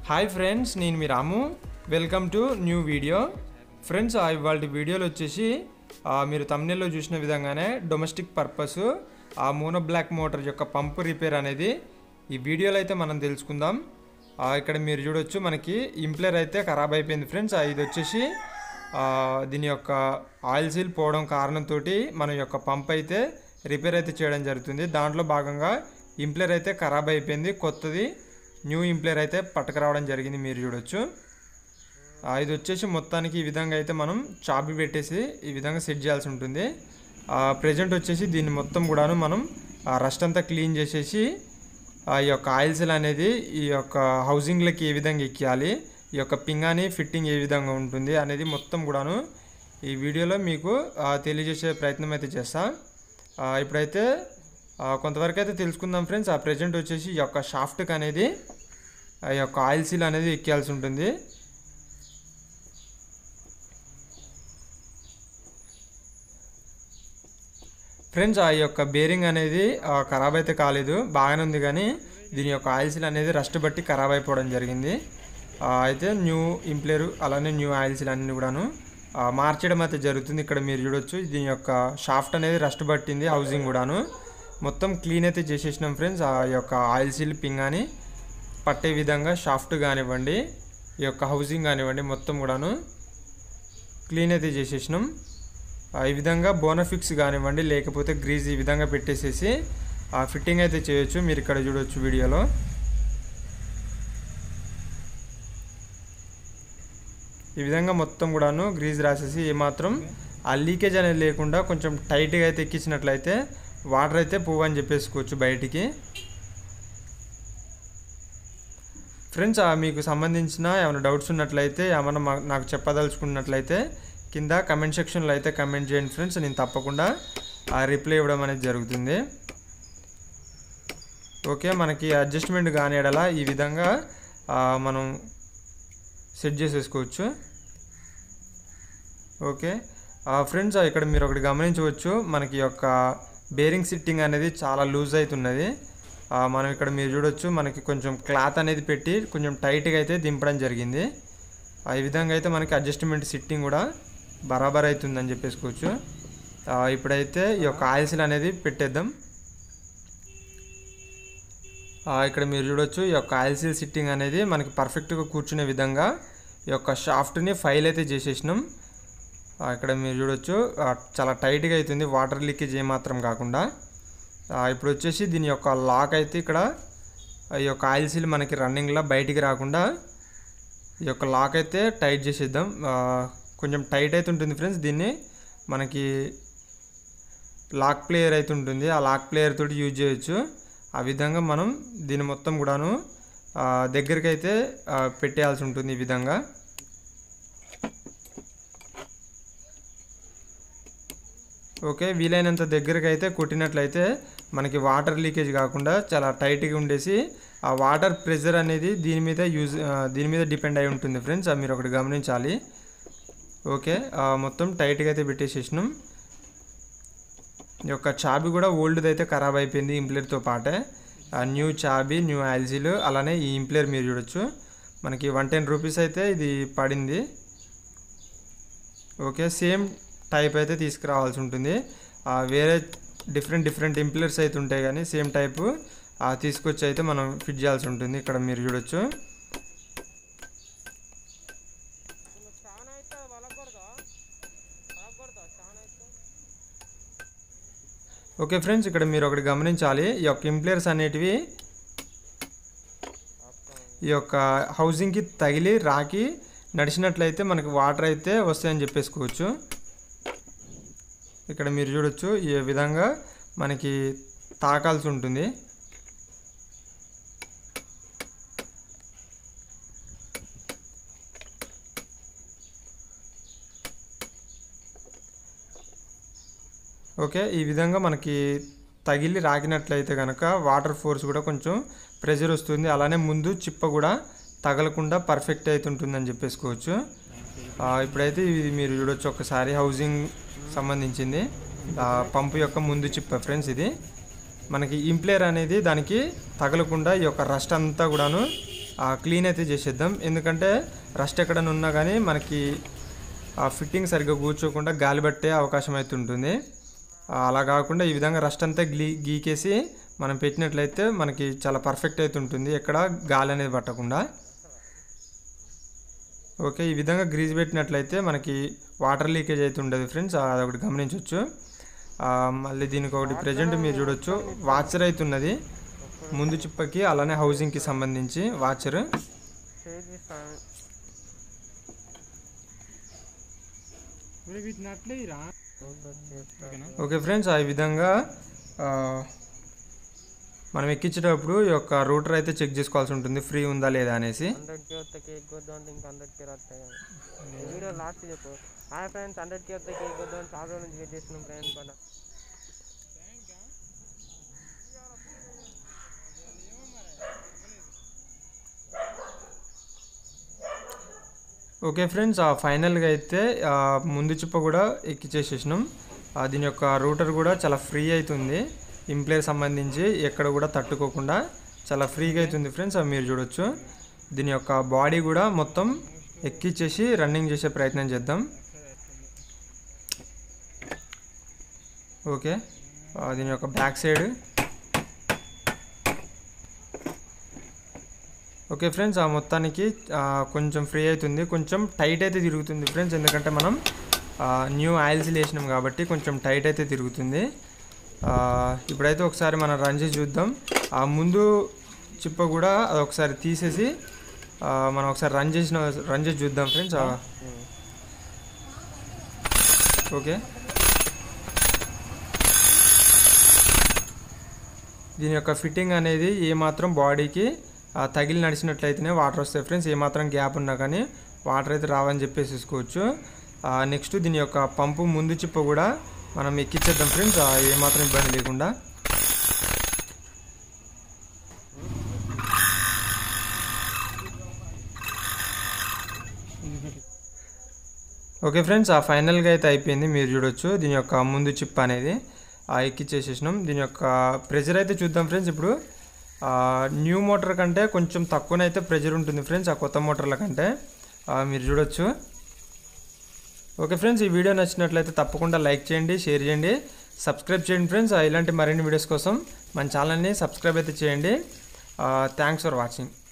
hi friends నేను మీ Ramu welcome to new video friends ఆ ఇవాళ వీడియోలో వచ్చేసి ఆ, మీరు తమ్నెల్లో చూసిన విధంగానే డొమెస్టిక్ పర్పస్ ఆ మోనో బ్లాక్ మోటార్ యొక్క పంపు రిపేర్ అనేది ఈ వీడియోలో అయితే మనం తెలుసుకుందాం ఆ, ఇక్కడ మీరు చూడొచ్చు మనకి ఇంప్లేర్ అయితే ఖరాబ్ అయిపోయింది ఫ్రెండ్స్ ఆ, ఇది వచ్చేసి ఆ, దీని యొక్క ఆయిల్ సీల్ పోవడం కారణంతో మన యొక్క పంప్ అయితే రిపేర్ అయితే చేయడం జరుగుతుంది దాంట్లో భాగంగా ఇంప్లేర్ అయితే ఖరాబ్ అయిపోయింది కొత్తది న్యూ ఇంప్లేర్ అయితే పట్టుకురావడం జరిగింది మీరు చూడొచ్చు ఆ, ఇది వచ్చేసి మొత్తానికి ఈ విధంగా అయితే మనం చాపి పెట్టేసి ఈ విధంగా సెట్ చేయాల్సి ఉంటుంది ప్రజెంట్ వచ్చేసి దీన్ని మొత్తం కూడాను మనం రస్ట్ అంతా క్లీన్ చేసేసి ఆ ఈ యొక్క ఆయిల్ సెల్ అనేది ఈ యొక్క హౌసింగ్లకి ఏ విధంగా ఎక్కియాలి ఈ యొక్క పింగాని ఫిట్టింగ్ ఏ విధంగా ఉంటుంది అనేది మొత్తం కూడాను ఈ వీడియోలో మీకు ఆ, తెలియజేసే ప్రయత్నం అయితే చేస్తా ఆ, ఇప్పుడైతే ఆ, కొంతవరకు అయితే తెలుసుకుందాం ఫ్రెండ్స్ ఆ ప్రజెంట్ వచ్చేసి ఈ యొక్క షాఫ్ట్కి అనేది ఆ యొక్క ఆయిల్ సీల్ అనేది ఎక్కియాల్సి ఉంటుంది ఫ్రెండ్స్ ఆ యొక్క బేరింగ్ అనేది ఆ, ఖరాబ్ అయితే కాలేదు బాగానే ఉంది కానీ దీని యొక్క ఆయిల్ సీల్ అనేది రస్ట్ బట్టి ఖరాబ్ అయిపోవడం జరిగింది ఆ, అయితే న్యూ ఇంప్లేరు అలానే న్యూ ఆయిల్ సీల్ అన్ని కూడాను ఆ, మార్చడం అయితే జరుగుతుంది ఇక్కడ మీరు చూడొచ్చు దీని యొక్క షాఫ్ట్ అనేది రస్ట్ పట్టింది హౌసింగ్ కూడాను మొత్తం క్లీన్ అయితే చేసేసినాం ఫ్రెండ్స్ ఆ యొక్క ఆయిల్ సీల్ పింగ్ అని పట్టే విధంగా షాఫ్ట్ కానివ్వండి ఈ యొక్క హౌసింగ్ కానివ్వండి మొత్తం కూడాను క్లీన్ అయితే చేసేసినాం ఆ, ఈ విధంగా బోనఫిక్స్ కానివ్వండి లేకపోతే గ్రీజ్ ఈ విధంగా పెట్టేసేసి ఆ ఫిట్టింగ్ అయితే చేయొచ్చు మీరు ఇక్కడ చూడొచ్చు వీడియోలో ఈ విధంగా మొత్తం కూడాను గ్రీజ్ రాసేసి ఏమాత్రం ఆ లీకేజ్ అనేది లేకుండా కొంచెం టైట్గా అయితే ఎక్కించినట్లయితే వాటర్ అయితే పువ్వు అని చెప్పేసుకోవచ్చు బయటికి ఫ్రెండ్స్ ఆ మీకు సంబంధించిన ఏమైనా డౌట్స్ ఉన్నట్లయితే ఏమైనా మా- నాకు చెప్పదలుచుకున్నట్లయితే కింద కమెంట్ సెక్షన్లో అయితే కమెంట్ చేయండి ఫ్రెండ్స్ నేను తప్పకుండా ఆ రిప్లై ఇవ్వడం అనేది జరుగుతుంది ఓకే మనకి అడ్జస్ట్మెంట్ కాని ఎడల ఈ విధంగా ఆ, మనం సెట్ చేసేసుకోవచ్చు ఓకే ఫ్రెండ్స్ ఇక్కడ మీరు ఒకటి గమనించవచ్చు మనకి ఈ యొక్క బేరింగ్ సిట్టింగ్ అనేది చాలా లూజ్ అవుతున్నది ఆ, మనం ఇక్కడ మీరు చూడొచ్చు మనకి కొంచెం క్లాత్ అనేది పెట్టి కొంచెం టైట్గా అయితే దింపడం జరిగింది ఆ, ఈ విధంగా అయితే మనకి అడ్జస్ట్మెంట్ సిట్టింగ్ కూడా బరాబర్ అవుతుందని చెప్పేసుకోవచ్చు ఆ, ఇప్పుడైతే ఈ యొక్క ఆయిల్స్లు అనేది పెట్టేద్దాం ఆ, ఇక్కడ మీరు చూడొచ్చు ఈ యొక్క ఆయిల్ సీల్ సిట్టింగ్ అనేది మనకి పర్ఫెక్ట్గా కూర్చునే విధంగా ఈ యొక్క షాఫ్ట్ని ఫైల్ అయితే చేసేసినాం ఆ, ఇక్కడ మీరు చూడొచ్చు ఆ, చాలా టైట్గా అవుతుంది వాటర్ లీకేజ్ ఏమాత్రం కాకుండా ఆ, ఇప్పుడు వచ్చేసి దీని యొక్క లాక్ అయితే ఇక్కడ ఈ యొక్క ఆయిల్ సీల్ మనకి రన్నింగ్లో బయటికి రాకుండా ఈ యొక్క లాక్ అయితే టైట్ చేసేద్దాం ఆ, కొంచెం టైట్ అయితే ఉంటుంది ఫ్రెండ్స్ దీన్ని మనకి లాక్ ప్లేయర్ అయితే ఉంటుంది ఆ లాక్ ప్లేయర్ తోటి యూజ్ చేయొచ్చు ఆ విధంగా మనం దీన్ని మొత్తం కూడాను ఆ, దగ్గరికి అయితే ఆ, పెట్టేయాల్సి ఉంటుంది ఈ విధంగా ఓకే వీలైనంత దగ్గరికి అయితే కొట్టినట్లయితే మనకి వాటర్ లీకేజ్ కాకుండా చాలా టైట్గా ఉండేసి ఆ వాటర్ ప్రెషర్ అనేది దీని మీద యూజ్ ఆ, దీని మీద డిపెండ్ అయి ఉంటుంది ఫ్రెండ్స్ అది మీరు ఒకటి గమనించాలి ఓకే ఆ, మొత్తం టైట్గా అయితే పెట్టేసేసినాం ఈ యొక్క చాబీ కూడా ఓల్డ్ది అయితే ఖరాబ్ అయిపోయింది ఇంప్లేర్తో పాటే ఆ న్యూ చాబీ న్యూ ఆయిల్సీలు అలానే ఈ ఇంప్లేర్ మీరు చూడొచ్చు మనకి వన్ టెన్ రూపీస్ అయితే ఇది పడింది ఓకే సేమ్ టైప్ అయితే తీసుకురావాల్సి ఉంటుంది ఆ, వేరే డిఫరెంట్ డిఫరెంట్ ఇంప్లర్స్ అయితే ఉంటాయి కానీ సేమ్ టైపు తీసుకొచ్చి అయితే మనం ఫిట్ చేయాల్సి ఉంటుంది ఇక్కడ మీరు చూడొచ్చు ఓకే ఫ్రెండ్స్ ఇక్కడ మీరు ఒకటి గమనించాలి ఈ యొక్క ఇంప్లేయర్స్ అనేటివి ఈ యొక్క హౌసింగ్కి తగిలి రాకి నడిచినట్లయితే మనకి వాటర్ అయితే వస్తాయని చెప్పేసుకోవచ్చు ఇక్కడ మీరు చూడొచ్చు ఈ విధంగా మనకి తాకాల్సి ఉంటుంది ఓకే ఈ విధంగా మనకి తగిలి రాకినట్లయితే కనుక వాటర్ ఫోర్స్ కూడా కొంచెం ప్రెషర్ వస్తుంది అలానే ముందు చిప్ప కూడా తగలకుండా పర్ఫెక్ట్ అయితే ఉంటుందని చెప్పేసుకోవచ్చు ఆ, ఇప్పుడైతే ఇది మీరు చూడొచ్చు ఒకసారి హౌసింగ్ సంబంధించింది ఆ, పంపు యొక్క ముందు చిప్ప ఫ్రెండ్స్ ఇది మనకి ఇంప్లేర్ అనేది దానికి తగలకుండా ఈ యొక్క రస్ట్ అంతా కూడాను క్లీన్ అయితే చేసేద్దాం ఎందుకంటే రస్ట్ ఎక్కడైనా ఉన్నా కానీ మనకి ఆ ఫిట్టింగ్ సరిగ్గా కూర్చోకుండా గాలి పట్టే అవకాశం అయితే ఉంటుంది ఆ, అలా కాకుండా ఈ విధంగా రస్ట్ అంతా గ్లీ గీకేసి మనం పెట్టినట్లయితే మనకి చాలా పర్ఫెక్ట్ అయితే ఉంటుంది ఎక్కడ గాలి అనేది పట్టకుండా ఓకే ఈ విధంగా గ్రీజ్ పెట్టినట్లయితే మనకి వాటర్ లీకేజ్ అయితే ఉండదు ఫ్రెండ్స్ అదొకటి గమనించవచ్చు ఆ, మళ్ళీ దీనికి ఒకటి ప్రజెంట్ మీరు చూడొచ్చు వాచర్ అయితే ఉన్నది ముందు చిప్పకి అలానే హౌసింగ్కి సంబంధించి వాచర్ చేపిస్తాను ఓకే ఫ్రెండ్స్ ఆ విధంగా ఆ, మనం ఎక్కించేటప్పుడు ఈ యొక్క రూటర్ అయితే చెక్ చేసుకోవాల్సి ఉంటుంది ఫ్రీ ఉందా లేదా అనేసి హండ్రెడ్ కే వస్తే కేక్ కొద్దాం అంటే ఇంకా హండ్రెడ్ కే వస్తాయి ఈ వీడియో లాస్ట్ చెప్పు హాయ్ ఫ్రెండ్స్ హండ్రెడ్ కే వస్తే కేక్ కొద్దాం చాలా రోజుల నుంచి వెయిట్ చేస్తున్నాం ఫ్రెండ్స్ కూడా ఓకే ఫ్రెండ్స్ ఆ ఫైనల్గా అయితే ఆ, ముందు చిప్ప కూడా ఎక్కిచ్చేసేసినాం ఆ, దీని యొక్క రూటర్ కూడా చాలా ఫ్రీ అవుతుంది ఇంప్లేర్ సంబంధించి ఎక్కడ కూడా తట్టుకోకుండా చాలా ఫ్రీగా అవుతుంది ఫ్రెండ్స్ అవి మీరు చూడొచ్చు దీని యొక్క బాడీ కూడా మొత్తం ఎక్కిచ్చేసి రన్నింగ్ చేసే ప్రయత్నం చేద్దాం ఓకే ఆ, దీని యొక్క బ్యాక్ సైడ్ ఓకే ఫ్రెండ్స్ ఆ మొత్తానికి ఆ, కొంచెం ఫ్రీ అవుతుంది కొంచెం టైట్ అయితే తిరుగుతుంది ఫ్రెండ్స్ ఎందుకంటే మనం న్యూ ఆయిల్స్ వేసినాం కాబట్టి కొంచెం టైట్ అయితే తిరుగుతుంది ఆ, ఇప్పుడైతే ఒకసారి మనం రన్ చేసి చూద్దాం ఆ ముందు చిప్ప కూడా అది ఒకసారి తీసేసి ఆ, మనం ఒకసారి రన్ చేసిన రన్ చేసి చూద్దాం ఫ్రెండ్స్ ఆ, ఓకే దీని యొక్క ఫిట్టింగ్ అనేది ఏమాత్రం బాడీకి ఆ, తగిలి నడిచినట్లయితేనే వాటర్ వస్తాయి ఫ్రెండ్స్ ఏమాత్రం గ్యాప్ ఉన్నా కానీ వాటర్ అయితే రావని చెప్పేసి చూసుకోవచ్చు నెక్స్ట్ దీని యొక్క పంపు ముందు చిప్ప కూడా మనం ఎక్కించేద్దాం ఫ్రెండ్స్ ఆ, ఏమాత్రం ఇబ్బంది లేకుండా ఓకే ఫ్రెండ్స్ ఆ ఫైనల్గా అయితే అయిపోయింది మీరు చూడొచ్చు దీని యొక్క ముందు చిప్ అనేది ఆ ఎక్కిచ్చేసేసినాం దీని యొక్క ప్రెషర్ అయితే చూద్దాం ఫ్రెండ్స్ ఇప్పుడు ఆ, న్యూ మోటార్ కంటే కొంచెం తక్కువనైతే ప్రెషర్ ఉంటుంది ఫ్రెండ్స్ ఆ కొత్త మోటార్ల కంటే ఆ, మీరు చూడొచ్చు ఓకే ఫ్రెండ్స్ ఈ వీడియో నచ్చినట్లయితే తప్పకుండా లైక్ చేయండి షేర్ చేయండి సబ్స్క్రైబ్ చేయండి ఫ్రెండ్స్ ఆ, ఇలాంటి మరిన్ని వీడియోస్ కోసం మన ఛానల్ని సబ్స్క్రైబ్ అయితే చేయండి థ్యాంక్స్ ఫర్ వాచింగ్